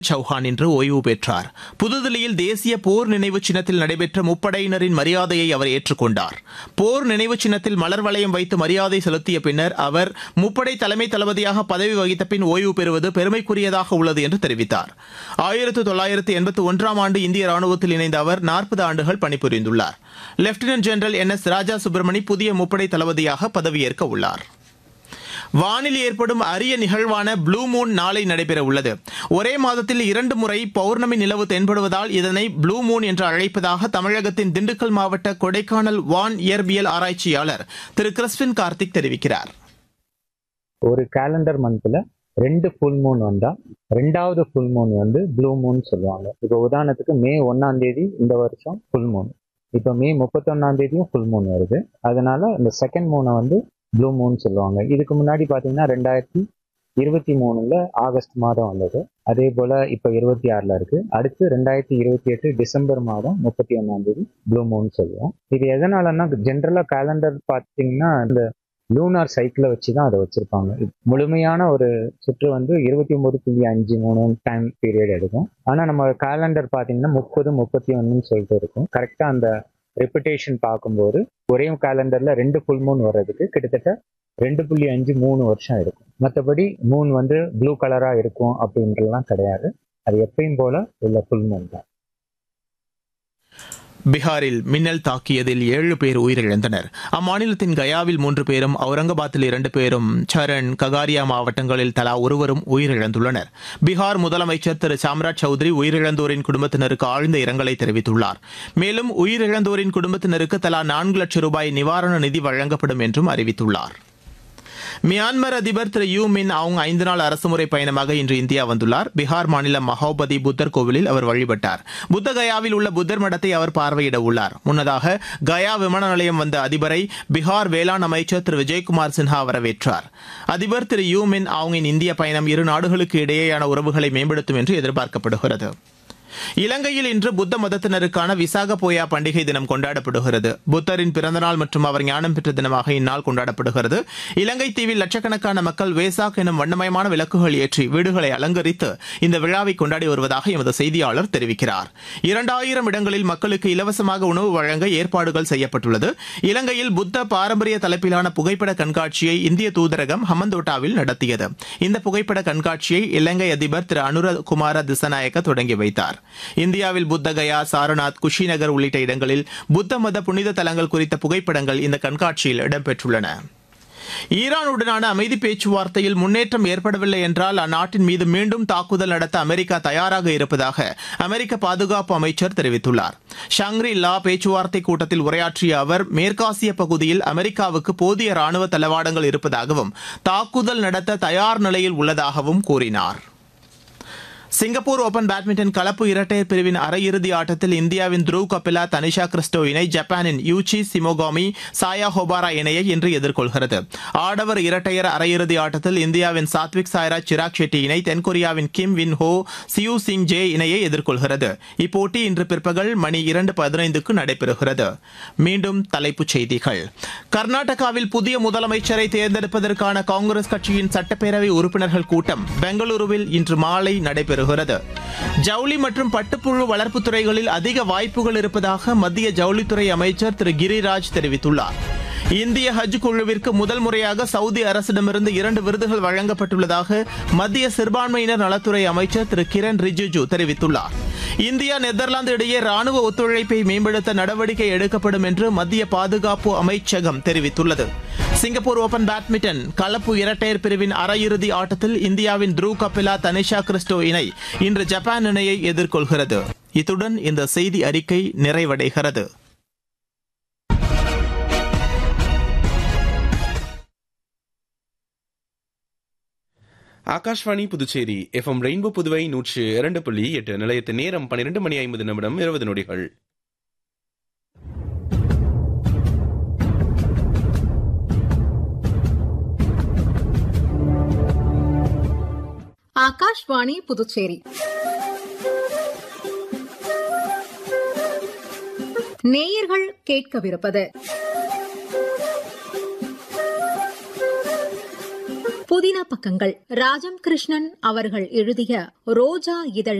சௌஹான் இன்று ஓய்வு பெற்றார் புதுதில்லியில் தேசிய போர் நினைவு சின்னத்தில் நடைபெற்ற முப்படையினரின் மரியாதையை அவர் ஏற்றுக்கொண்டார் போர் நினைவு சின்னத்தில் மலர் வளையம் வைத்து மரியாதை செலுத்திய பின்னர் அவர் முப்படை தலைமை தளபதியாக பதவி வகித்த பின் ஓய்வு பெறுவது பெருமைக்குரியதாக உள்ளது என்று தெரிவித்தார் ஆயிரத்து தொள்ளாயிரத்து எண்பத்தி ஒன்றாம் ஆண்டு இந்திய ராணுவத்தில் இணைந்த அவர் நாற்பது ஆண்டுகள் பணிபுரிந்துள்ளார் lieutenant general N S Raja Subramani புதிய முப்படை தளபதியாக பதவியேற்க உள்ளார் வானில் ஏற்படும் அரிய நிகழ்வான ப்ளூ மூன் நாளை நடைபெற உள்ளது ஒரே மாதத்தில் இரண்டு முறை பௌர்ணமி நிலவு தென்படுவதால் இதனை ப்ளூ மூன் என்று அழைப்பதாக தமிழகத்தின் திண்டுக்கல் மாவட்ட கொடைக்கானல் வான் இயற்பியல் ஆராய்ச்சியாளர் திரு கிறிஸ்டின் கார்த்திக் தெரிவிக்கிறார் ஒரு கேலண்டர் மந்த்ல ரெண்டு ஃபுல் மூன் வந்தா ரெண்டாவது ஃபுல் மூன் வந்து ப்ளூ மூன் சொல்லுவாங்க இப்போ உதாரணத்துக்கு மே ஒன்னாம் தேதி இந்த வருஷம் ஃபுல் மூன் இப்போ மே முப்பத்தொன்னாம் தேதியும் ஃபுல் மூன் வருது அதனால இந்த செகண்ட் மூனை வந்து ப்ளூ மூன் சொல்லுவாங்க இதுக்கு முன்னாடி பார்த்தீங்கன்னா ரெண்டாயிரத்தி இருபத்தி மூணுல ஆகஸ்ட் மாதம் வந்தது அதே போல இப்போ இருபத்தி ஆறுல இருக்கு அடுத்து ரெண்டாயிரத்தி இருபத்தி எட்டு டிசம்பர் மாதம் முப்பத்தி ஒன்னாம் தேதி ப்ளூ மூன் சொல்லுவோம் இது எதனாலன்னா ஜென்ரலா கேலண்டர் பார்த்தீங்கன்னா இந்த லூனார் சைக்கிளை வச்சு தான் அதை வச்சிருப்பாங்க முழுமையான ஒரு சுற்று வந்து இருபத்தி ஒன்பது புள்ளி அஞ்சு மூணு டைம் பீரியட் எடுக்கும் ஆனால் நம்ம கேலண்டர் பார்த்தீங்கன்னா முப்பது முப்பத்தி ஒன்றுன்னு சொல்லிட்டு இருக்கும் கரெக்டாக அந்த ரெப்புடேஷன் பார்க்கும்போது ஒரே கேலண்டர்ல ரெண்டு ஃபுல் மூன் வர்றதுக்கு கிட்டத்தட்ட ரெண்டு புள்ளி அஞ்சு மூணு வருஷம் இருக்கும் மற்றபடி மூன் வந்து ப்ளூ கலரா இருக்கும் அப்படின்றலாம் கிடையாது அது எப்பயும் போல உள்ள ஃபுல் மூன் தான் பீகாரில் மின்னல் தாக்கியதில் ஏழு பேர் உயிரிழந்தனர் அம்மாநிலத்தின் கயாவில் மூன்று பேரும் அவுரங்காபாத்தில் இரண்டு பேரும் சரண் ககாரியா மாவட்டங்களில் தலா ஒருவரும் உயிரிழந்துள்ளனர் பீகார் முதலமைச்சர் திரு சாம்ராஜ் சௌத்ரி உயிரிழந்தோரின் குடும்பத்தினருக்கு ஆழ்ந்த இரங்கலை தெரிவித்துள்ளார் மேலும் உயிரிழந்தோரின் குடும்பத்தினருக்கு தலா நான்கு லட்சம் ரூபாய் நிவாரண நிதி வழங்கப்படும் என்றும் அறிவித்துள்ளார் மியான்மர் அதிபர் திரு யூ மின் ஆங் ஐந்து நாள் அரசுமுறை பயணமாக இன்று இந்தியா வந்துள்ளார் பீகார் மாநிலம் மகோபதி புத்தர் கோவிலில் அவர் வழிபட்டார் புத்த கயாவில் உள்ள புத்தர் மடத்தை அவர் பார்வையிட உள்ளார் முன்னதாக கயா விமான நிலையம் வந்த அதிபரை பீகார் வேளாண் அமைச்சர் திரு விஜயகுமார் சின்ஹா வரவேற்றார் அதிபர் திரு யூ மின் ஆங்கின் இந்திய பயணம் இரு நாடுகளுக்கு இடையேயான உறவுகளை மேம்படுத்தும் என்று எதிர்பார்க்கப்படுகிறது இலங்கையில் இன்று புத்த மதத்தினருக்கான விசாக போயா பண்டிகை தினம் கொண்டாடப்படுகிறது புத்தரின் பிறந்தநாள் மற்றும் அவர் ஞானம் பெற்ற தினமாக இந்நாள் கொண்டாடப்படுகிறது இலங்கை தீவில் லட்சக்கணக்கான மக்கள் வேசாக் எனும் வண்ணமயமான விளக்குகள் ஏற்றி வீடுகளை அலங்கரித்து இந்த விழாவை கொண்டாடி வருவதாக எமது செய்தியாளர் தெரிவிக்கிறார் இரண்டாயிரம் இடங்களில் மக்களுக்கு இலவசமாக உணவு வழங்க ஏற்பாடுகள் செய்யப்பட்டுள்ளது இலங்கையில் புத்த பாரம்பரிய தலைப்பிலான புகைப்பட கண்காட்சியை இந்திய தூதரகம் ஹமந்தோட்டாவில் நடத்தியது இந்த புகைப்பட கண்காட்சியை இலங்கை அதிபர் திரு அனுர குமார திசநாயக்க தொடங்கி வைத்தார் இந்தியாவில் புத்தகயா சாரநாத் குஷிநகர் உள்ளிட்ட இடங்களில் புத்த மத புனித தலங்கள் குறித்த புகைப்படங்கள் இந்த கண்காட்சியில் இடம்பெற்றுள்ளன ஈரானுடனான அமைதி பேச்சுவார்த்தையில் முன்னேற்றம் ஏற்படவில்லை என்றால் அந்நாட்டின் மீது மீண்டும் தாக்குதல் நடத்த அமெரிக்கா தயாராக இருப்பதாக அமெரிக்க பாதுகாப்பு அமைச்சர் தெரிவித்துள்ளார் ஷாங்ரி லா பேச்சுவார்த்தை கூட்டத்தில் உரையாற்றிய அவர் மேற்காசிய பகுதியில் அமெரிக்காவுக்கு போதிய ராணுவ தளவாடங்கள் இருப்பதாகவும் தாக்குதல் நடத்த தயார் நிலையில் உள்ளதாகவும் கூறினார் சிங்கப்பூர் ஓபன் பேட்மிண்டன் கலப்பு இரட்டையர் பிரிவின் அரையிறுதி ஆட்டத்தில் இந்தியாவின் த்ருவ் கபிலா தனிஷா கிறிஸ்டோ இணை ஜப்பானின் யூச்சி சிமோகாமி சாயா ஹோபாரா இணையை இன்று எதிர்கொள்கிறது ஆடவர் இரட்டையர் அரையிறுதி ஆட்டத்தில் இந்தியாவின் சாத்விக் சாய்ராஜ் சிராக் ஷெட்டி இணை தென்கொரியாவின் Kim Won Ho Seo Seung Jae இணையை எதிர்கொள்கிறது இப்போட்டி இன்று பிற்பகல் மணி இரண்டு பதினைந்துக்கு நடைபெறுகிறது மீண்டும் தலைப்புச் செய்திகள் கர்நாடகாவில் புதிய முதலமைச்சரை தேர்ந்தெடுப்பதற்கான காங்கிரஸ் கட்சியின் சட்டப்பேரவை உறுப்பினர்கள் கூட்டம் பெங்களூருவில் இன்று மாலை நடைபெறும் வருகிறது ஜவுளி மற்றும் பட்டுப்புழு வளர்ப்பு துறைகளில் அதிக வாய்ப்புகள் இருப்பதாக மத்திய ஜவுளித்துறை அமைச்சர் திரு கிரிராஜ் தெரிவித்துள்ளார் இந்திய ஹஜ் குழுவிற்கு முதல் முறையாக சவுதி அரசிடமிருந்து இரண்டு விருதுகள் வழங்கப்பட்டுள்ளதாக மத்திய சிறுபான்மையினர் நலத்துறை அமைச்சர் திரு கிரண் ரிஜிஜு தெரிவித்துள்ளார் இந்தியா நெதர்லாந்து இடையே ராணுவ ஒத்துழைப்பை மேம்படுத்த நடவடிக்கை எடுக்கப்படும் என்று மத்திய பாதுகாப்பு அமைச்சகம் தெரிவித்துள்ளது சிங்கப்பூர் ஓபன் பேட்மிண்டன் கலப்பு இரட்டையர் பிரிவின் அரையிறுதி ஆட்டத்தில் இந்தியாவின் த்ரூ கபிலா தனிஷா கிறிஸ்டோ இணை இன்று ஜப்பான் இணையை எதிர்கொள்கிறது இத்துடன் இந்த செய்தி அறிக்கை நிறைவடைகிறது ஆகாஷ்வாணி புதுச்சேரி எஃப்எம் ரெயின்போ புதுவை நூற்று இரண்டு புள்ளி எட்டு நிலையத்தின் நேரம் பன்னிரண்டு மணி ஐம்பது நிமிடம் இருபது நொடிகள் ஆகாஷ்வாணி புதுச்சேரி நேயர்கள் கேட்கவிருப்பது புதின பக்கங்கள் ராஜம் கிருஷ்ணன் அவர்கள் எழுதிய ரோஜா இதழ்